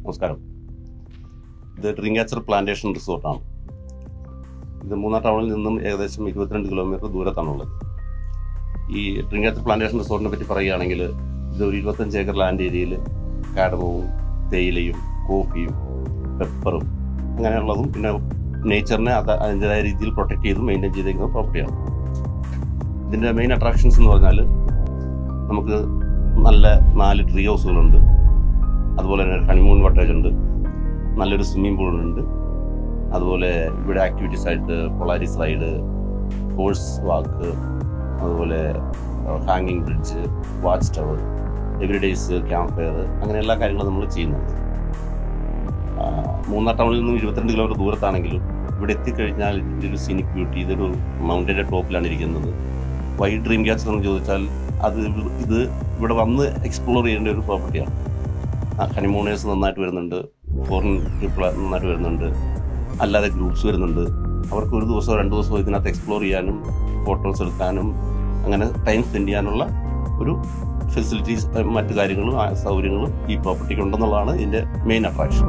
നമസ്കാരം ഇത് ഡ്രിങ്കാച്ചർ പ്ലാന്റേഷൻ റിസോർട്ടാണ് ഇത് മൂന്നാർ ടൗണിൽ നിന്നും ഏകദേശം ഇരുപത്തിരണ്ട് കിലോമീറ്റർ ദൂരത്താണുള്ളത് ഈ ഡ്രിങ്കാച്ചർ പ്ലാന്റേഷൻ റിസോർട്ടിനെ പറ്റി പറയുകയാണെങ്കിൽ ഇത് ഒരു ഇരുപത്തഞ്ച് ഏക്കർ ലാൻഡ് ഏരിയയിൽ കാഡമവും തേയിലയും കോഫിയും പെപ്പറും അങ്ങനെയുള്ളതും പിന്നെ നേച്ചറിനെ അത് അതിൻ്റെതായ രീതിയിൽ പ്രൊട്ടക്ട് ചെയ്ത് മെയിൻറ്റെയിൻ ചെയ്തേക്കുന്ന പ്രോപ്പർട്ടിയാണ് ഇതിൻ്റെ മെയിൻ അട്രാക്ഷൻസ് എന്ന് പറഞ്ഞാൽ നമുക്ക് നല്ല നാല് ട്രീ ഹൗസുകളുണ്ട് അതുപോലെ തന്നെ ഹണിമൂൺ വട്ടേജ് ഉണ്ട് നല്ലൊരു സ്വിമ്മിംഗ് പൂൾ ഉണ്ട് അതുപോലെ ഇവിടെ ആക്ടിവിറ്റീസ് ആയിട്ട് പൊളാരിസ് റൈഡ് ഹോഴ്സ് വാക്ക് അതുപോലെ ഹാങ്ങിങ് bridge watch tower every days camp fire അങ്ങനെ എല്ലാ കാര്യങ്ങളും നമ്മൾ ചെയ്യുന്നുണ്ട് ആ, മൂന്നാർ ടൗണിൽ നിന്നും ഇരുപത്തിരണ്ട് കിലോമീറ്റർ ദൂരത്താണെങ്കിലും ഇവിടെ എത്തിക്കഴിഞ്ഞാൽ ഇതിൻ്റെ ഒരു സീനിക് ബ്യൂട്ടി ഇതൊരു മൗണ്ടൻ്റെ ടോപ്പിലാണ് ഇരിക്കുന്നത് വൈ ഡ്രീം ക്യാച്ചർ എന്ന് ചോദിച്ചാൽ അത് ഇവ- ഇത് ഇവിടെ വന്ന് എക്സ്പ്ലോർ ചെയ്യേണ്ട ഒരു പ്രോപ്പർട്ടിയാണ് ഹണിമൂണേഴ്സ് നന്നായിട്ട് വരുന്നുണ്ട് ഫോറിൻ പീപ്പിൾ നന്നായിട്ട് വരുന്നുണ്ട് അല്ലാതെ ഗ്രൂപ്പ്സ് വരുന്നുണ്ട് അവർക്ക് ഒരു ദിവസമോ രണ്ട് ദിവസമോ ഇതിനകത്ത് എക്സ്പ്ലോർ ചെയ്യാനും ഫോട്ടോസ് എടുക്കാനും അങ്ങനെ ടൈം സ്പെൻഡ് ചെയ്യാനുള്ള ഒരു ഫെസിലിറ്റീസ് മറ്റു കാര്യങ്ങളും ആ സൗകര്യങ്ങളും ഈ പ്രോപ്പർട്ടിക്ക് ഉണ്ടെന്നുള്ളതാണ് ഇതിൻ്റെ മെയിൻ അട്രാക്ഷൻ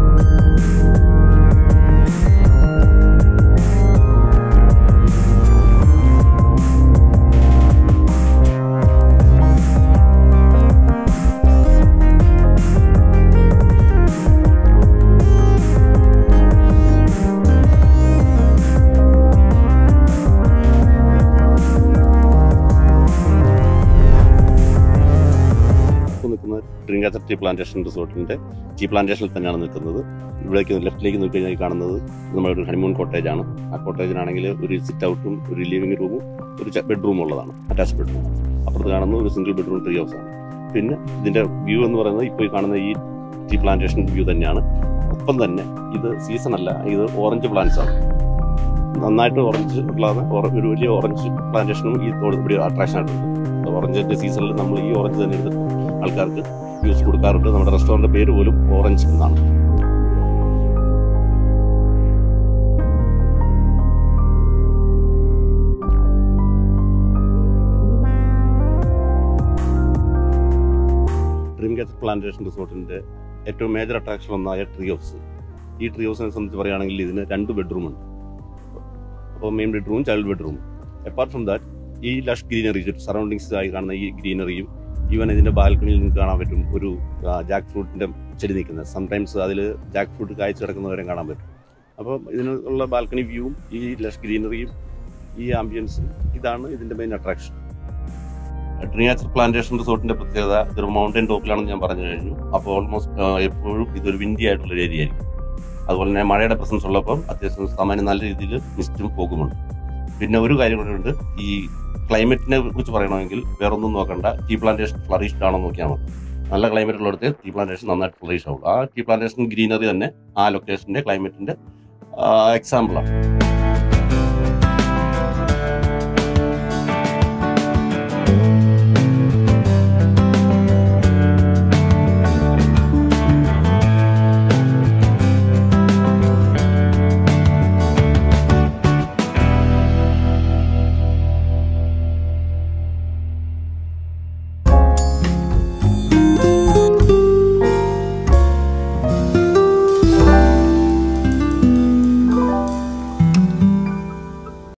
ഇപ്പോൾ നിൽക്കുന്നത് ഡ്രിങ്കാച്ചർ ടീ പ്ലാന്റേഷൻ റിസോർട്ടിന്റെ ടീ പ്ലാന്റേഷനിൽ തന്നെയാണ് നിൽക്കുന്നത് ഇവിടേക്ക് ലെഫ്റ്റിലേക്ക് നോക്കി കഴിഞ്ഞാൽ ഈ കാണുന്നത് നമ്മുടെ ഒരു ഹണിമൂൺ കോട്ടേജ് ആണ് ആ കോട്ടേജിനാണെങ്കിൽ ഒരു സിറ്റ് ഔട്ടും ഒരു ലിവിംഗ് റൂമും ഒരു ബെഡ്റൂം ഉള്ളതാണ് അറ്റാച്ച് ബെഡ്റൂം അപ്പുറത്ത് കാണുന്നത് ഒരു സിംഗിൾ ബെഡ്റൂം ട്രീ ഹൗസ് ആണ് പിന്നെ ഇതിന്റെ വ്യൂ എന്ന് പറയുന്നത് ഇപ്പോൾ ഈ കാണുന്ന ഈ ടീ പ്ലാന്റേഷൻ വ്യൂ തന്നെയാണ് ഒപ്പം തന്നെ ഇത് സീസൺ അല്ല ഇത് ഓറഞ്ച് പ്ലാന്റ്സ് ആണ് നന്നായിട്ട് ഓറഞ്ച് ഉള്ളതാണ് ഓറ- ഒരു വലിയ ഓറഞ്ച് പ്ലാന്റേഷനും ഈ തോട് ഇവിടെ അട്രാക്ഷൻ ആയിട്ടുണ്ട് ഓറഞ്ചിന്റെ സീസണിൽ നമ്മൾ ഈ ഓറഞ്ച് തന്നെ എടുത്ത് ആൾക്കാർക്ക് യൂസ് കൊടുക്കാറുണ്ട് നമ്മുടെ റെസ്റ്റോറൻറ്റ് പേര് പോലും ഓറഞ്ച് എന്നാണ് ഡ്രീം ഗെറ്റ് പ്ലാന്റേഷൻ റിസോർട്ടിന്റെ ഏറ്റവും മേജർ അട്രാക്ഷൻ ഒന്നായ ട്രീ ഹൗസ് ഈ ട്രീ ഹൗസിനെ സംബന്ധിച്ച് പറയുകയാണെങ്കിൽ ഇതിന് രണ്ട് ബെഡ്റൂം ഉണ്ട് അപ്പോൾ main bedroom child bedroom apart from that ഈ ലഷ് ഗ്രീനറി സറൗണ്ടിങ്സ് ആയി കാണുന്ന ഈ ഗ്രീനറിയും ഈവൻ ഇതിന്റെ ബാൽക്കണിയിൽ നിന്ന് കാണാൻ പറ്റും ഒരു ജാക്ക് ഫ്രൂട്ടിന്റെ ചെടി നിൽക്കുന്നത് സംടൈംസ് അതിൽ ജാക്ക് ഫ്രൂട്ട് കായ്ച്ചു കിടക്കുന്നവരെ കാണാൻ പറ്റും അപ്പോൾ ഇതിനുള്ള ബാൽക്കണി വ്യൂവും ഈ ലഷ് ഗ്രീനറിയും ഈ ആംബിയൻസും ഇതാണ് ഇതിന്റെ മെയിൻ അട്രാക്ഷൻ ട്രീനാച്ചർ പ്ലാന്റേഷൻ റിസോർട്ടിന്റെ പ്രത്യേകത ഇതൊരു മൗണ്ടൻ ടോപ്പിലാണെന്ന് ഞാൻ പറഞ്ഞു കഴിഞ്ഞു അപ്പോൾ ഓൾമോസ്റ്റ് എപ്പോഴും ഇതൊരു വിൻഡി ആയിട്ടുള്ള ഒരു ഏരിയ ആയിരിക്കും അതുപോലെ തന്നെ മഴയുടെ പ്രസൻസ് ഉള്ളപ്പം അത്യാവശ്യം സാമാന്യം നല്ല രീതിയിൽ മിസ്റ്റും പോകുമുണ്ട് പിന്നെ ഒരു കാര്യം കൂടെ ഉണ്ട് ഈ ക്ലൈമറ്റിനെ കുറിച്ച് പറയണമെങ്കിൽ വേറൊന്നും നോക്കണ്ട ടീ പ്ലാന്റേഷൻ ഫ്ലറിഷ്ഡ് ആണോ നോക്കിയാൽ മതി നല്ല ക്ലൈമറ്റ് ഉള്ളിടത്ത് ടീ പ്ലാന്റേഷൻ നന്നായിട്ട് ഫ്ലറിഷ് ആവുള്ളൂ ആ ടീ പ്ലാന്റേഷൻ ഗ്രീനറി തന്നെ ആ ലൊക്കേഷന്റെ ക്ലൈമറ്റിന്റെ എക്സാമ്പിളാണ്